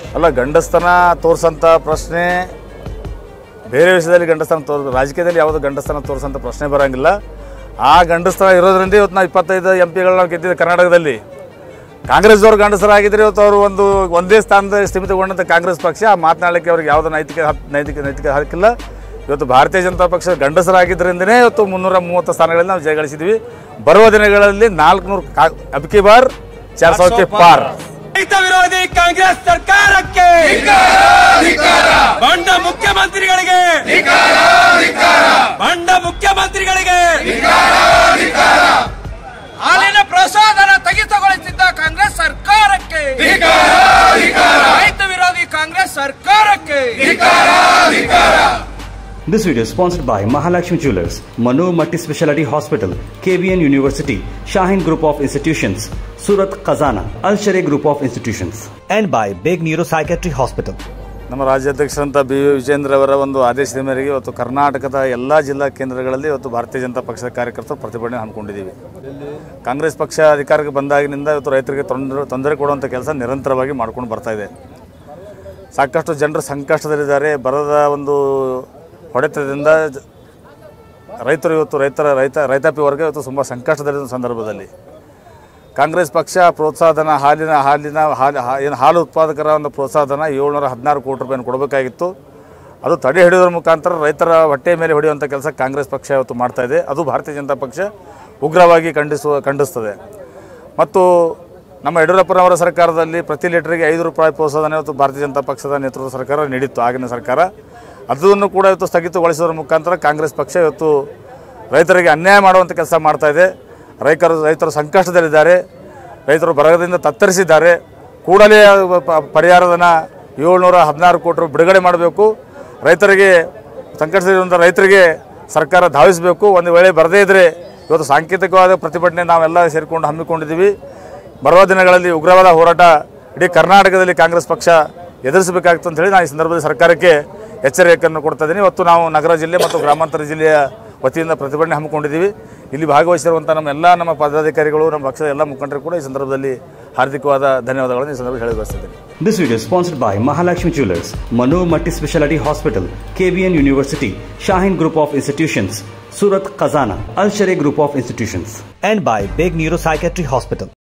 ಅಲ್ಲ ಗಂಡಸ್ತನ ತೋರ್ಸಂಥ ಪ್ರಶ್ನೆ ಬೇರೆ ವಿಷಯದಲ್ಲಿ ಗಂಡಸ್ತನ ತೋರ್ ರಾಜಕೀಯದಲ್ಲಿ ಯಾವುದು ಗಂಡಸ್ತನ ತೋರ್ಸಂಥ ಪ್ರಶ್ನೆ ಬರೋಂಗಿಲ್ಲ ಆ ಗಂಡಸ್ತನ ಇರೋದ್ರಿಂದ ಇವತ್ತು ನಾವು ಇಪ್ಪತ್ತೈದು ಎಂ ಪಿಗಳನ್ನ ಗೆದ್ದಿದ್ದು ಕರ್ನಾಟಕದಲ್ಲಿ ಕಾಂಗ್ರೆಸ್ದವ್ರು ಗಂಡಸರಾಗಿದ್ದರೆ ಇವತ್ತು ಅವರು ಒಂದು ಒಂದೇ ಸ್ಥಾನದ ಸ್ಥಿಮಿತಗೊಂಡಂಥ ಕಾಂಗ್ರೆಸ್ ಪಕ್ಷ ಆ ಮಾತನಾಡಲಿಕ್ಕೆ ಅವ್ರಿಗೆ ಯಾವುದೇ ನೈತಿಕ ಹಕ್- ನೈತಿಕ ನೈತಿಕ ಹಕ್ಕಿಲ್ಲ ಇವತ್ತು ಭಾರತೀಯ ಜನತಾ ಪಕ್ಷ ಗಂಡಸರಾಗಿದ್ದರಿಂದನೇ ಇವತ್ತು ಮುನ್ನೂರ ಮೂವತ್ತು ಸ್ಥಾನಗಳಲ್ಲಿ ನಾವು ಜಯಗಳಿಸಿದ್ವಿ ಬರುವ ದಿನಗಳಲ್ಲಿ ನಾಲ್ಕುನೂರು ಕಾ ಅಬ್ಕಿ ಬಾರ್ ಚಾರ್ ಸಾವಿರಕ್ಕೆ ಪಾರ್ ರೈತ ವಿರೋಧಿ ಕಾಂಗ್ರೆಸ್ ಸರ್ಕಾರಕ್ಕೆ ಬಂಡ ಮುಖ್ಯಮಂತ್ರಿಗಳಿಗೆ ಬಂಡ ಮುಖ್ಯಮಂತ್ರಿಗಳಿಗೆ ಹಾಲಿನ ಪ್ರಸಾದನ ಸ್ಥಗಿತಗೊಳಿಸಿದ್ದ ಕಾಂಗ್ರೆಸ್ ಸರ್ಕಾರಕ್ಕೆ ರೈತ ವಿರೋಧಿ ಕಾಂಗ್ರೆಸ್ ಸರ್ಕಾರಕ್ಕೆ This video is sponsored by Mahalakshmi Jewelers, Manu Multi Speciality Hospital, KBN University, Shaheen Group of Institutions, Surat Khazana, Al Sharia Group of Institutions, and by Big Neuropsychiatry Hospital. ನಮ್ಮ ರಾಜ್ಯಾಧ್ಯಕ್ಷರಂತ ಬಿ ವಿ ವಿಜೇಂದ್ರ ಅವರ ಒಂದು ಆದೇಶದ ಮೇರೆಗೆ ಇವತ್ತು ಕರ್ನಾಟಕದ ಎಲ್ಲ ಜಿಲ್ಲಾ ಕೇಂದ್ರಗಳಲ್ಲಿ ಇವತ್ತು ಭಾರತೀಯ ಜನತಾ ಪಕ್ಷದ ಕಾರ್ಯಕರ್ತರು ಪ್ರತಿಭಟನೆ ಹಮ್ಮಿಕೊಂಡಿದ್ದೀವಿ ಕಾಂಗ್ರೆಸ್ ಪಕ್ಷ ಅಧಿಕಾರಕ್ಕೆ ಬಂದಾಗಿನಿಂದ ಇವತ್ತು ರೈತರಿಗೆ ತೊಂದರೆ ತೊಂದರೆ ಕೊಡುವಂಥ ಕೆಲಸ ನಿರಂತರವಾಗಿ ಮಾಡ್ಕೊಂಡು ಬರ್ತಾ ಇದೆ ಸಾಕಷ್ಟು ಜನರು ಸಂಕಷ್ಟದಲ್ಲಿದ್ದಾರೆ ಬರದ ಒಂದು ಹೊಡೆತದಿಂದ ಜ- ರೈತರು ಇವತ್ತು ರೈತರ ರೈತ ರೈತಾಪಿ ವರ್ಗ ಇವತ್ತು ತುಂಬ ಸಂಕಷ್ಟದಲ್ಲಿದ್ದ ಸಂದರ್ಭದಲ್ಲಿ ಕಾಂಗ್ರೆಸ್ ಪಕ್ಷ ಪ್ರೋತ್ಸಾಹಧನ ಹಾಲಿನ ಹಾಲಿನ ಹಾಲು ಹಾ- ಏನು ಹಾಲು ಉತ್ಪಾದಕರ ಒಂದು ಪ್ರೋತ್ಸಾಹಧನ ಏಳ್ನೂರ ಹದಿನಾರು ಕೋಟಿ ರೂಪಾಯಿನ ಕೊಡಬೇಕಾಗಿತ್ತು ಅದು ತಡೆ ಹಿಡಿಯೋದ್ರ ಮುಖಾಂತರ ರೈತರ ಹೊಟ್ಟೆ ಮೇಲೆ ಹೊಡೆಯುವಂಥ ಕೆಲಸ ಕಾಂಗ್ರೆಸ್ ಪಕ್ಷ ಇವತ್ತು ಮಾಡ್ತಾ ಇದೆ ಅದು ಭಾರತೀಯ ಜನತಾ ಪಕ್ಷ ಉಗ್ರವಾಗಿ ಖಂಡಿಸುವ ಖಂಡಿಸ್ತದೆ ಮತ್ತು ನಮ್ಮ ಯಡಿಯೂರಪ್ಪನವರ ಸರ್ಕಾರದಲ್ಲಿ ಪ್ರತಿ ಲೀಟರ್ಗೆ ಐದು ರೂಪಾಯಿ ಪ್ರೋತ್ಸಾಹಧನ ಇವತ್ತು ಭಾರತೀಯ ಜನತಾ ಪಕ್ಷದ ನೇತೃತ್ವದ ಸರ್ಕಾರ ನೀಡಿತ್ತು ಆಗಿನ ಸರ್ಕಾರ ಅದನ್ನು ಕೂಡ ಇವತ್ತು ಸ್ಥಗಿತಗೊಳಿಸೋದ್ರ ಮುಖಾಂತರ ಕಾಂಗ್ರೆಸ್ ಪಕ್ಷ ಇವತ್ತು ರೈತರಿಗೆ ಅನ್ಯಾಯ ಮಾಡುವಂಥ ಕೆಲಸ ಮಾಡ್ತಾ ಇದೆ ರೈತರು ರೈತರು ಸಂಕಷ್ಟದಲ್ಲಿದ್ದಾರೆ ರೈತರು ಬರಗದಿಂದ ತತ್ತರಿಸಿದ್ದಾರೆ ಕೂಡಲೇ ಪ- ಪರಿಹಾರಧನ ಏಳ್ನೂರ ಹದಿನಾರು ಕೋಟಿ ರೂಪಾಯಿ ಬಿಡುಗಡೆ ಮಾಡಬೇಕು ರೈತರಿಗೆ ಸಂಕಷ್ಟದಲ್ಲಿರುವಂಥ ರೈತರಿಗೆ ಸರ್ಕಾರ ಧಾವಿಸಬೇಕು ಒಂದು ವೇಳೆ ಬರದೇ ಇದ್ದರೆ ಇವತ್ತು ಸಾಂಕೇತಿಕವಾದ ಪ್ರತಿಭಟನೆ ನಾವೆಲ್ಲ ಸೇರಿಕೊಂಡು ಹಮ್ಮಿಕೊಂಡಿದ್ದೀವಿ ಬರುವ ದಿನಗಳಲ್ಲಿ ಉಗ್ರವಾದ ಹೋರಾಟ ಇಡೀ ಕರ್ನಾಟಕದಲ್ಲಿ ಕಾಂಗ್ರೆಸ್ ಪಕ್ಷ ಎದುರಿಸಬೇಕಾಗ್ತದೆ ಅಂತ ಹೇಳಿ ನಾನು ಈ ಸಂದರ್ಭದಲ್ಲಿ ಸರ್ಕಾರಕ್ಕೆ ಎಚ್ಚರಿಕೆಯನ್ನು ಕೊಡ್ತಾ ಇದ್ದೀನಿ ಇವತ್ತು ನಾವು ನಗರ ಜಿಲ್ಲೆ ಮತ್ತು ಗ್ರಾಮಾಂತರ ಜಿಲ್ಲೆಯ ವತಿಯಿಂದ ಪ್ರತಿಭಟನೆ ಹಮ್ಮಿಕೊಂಡಿದ್ದೀವಿ ಇಲ್ಲಿ ಭಾಗವಹಿಸಿರುವಂಥ ನಮ್ಮ ಎಲ್ಲ ನಮ್ಮ ಪದಾಧಿಕಾರಿಗಳು ನಮ್ಮ ಪಕ್ಷದ ಎಲ್ಲ ಮುಖಂಡರು ಕೂಡ ಈ ಸಂದರ್ಭದಲ್ಲಿ ಹಾರ್ದಿಕವಾದ ಧನ್ಯವಾದಗಳನ್ನು ಈ ಸಂದರ್ಭದಲ್ಲಿ ಹೇಳಿ ಬಯಸ್ತಿದ್ದೀನಿ This video is sponsored by Mahalakshmi Jewelers, Manu Multi Speciality Hospital, KBN University, Shaheen Group of Institutions, Surat Khazana, Al Sharia Group of Institutions, and by Big Neuropsychiatry Hospital.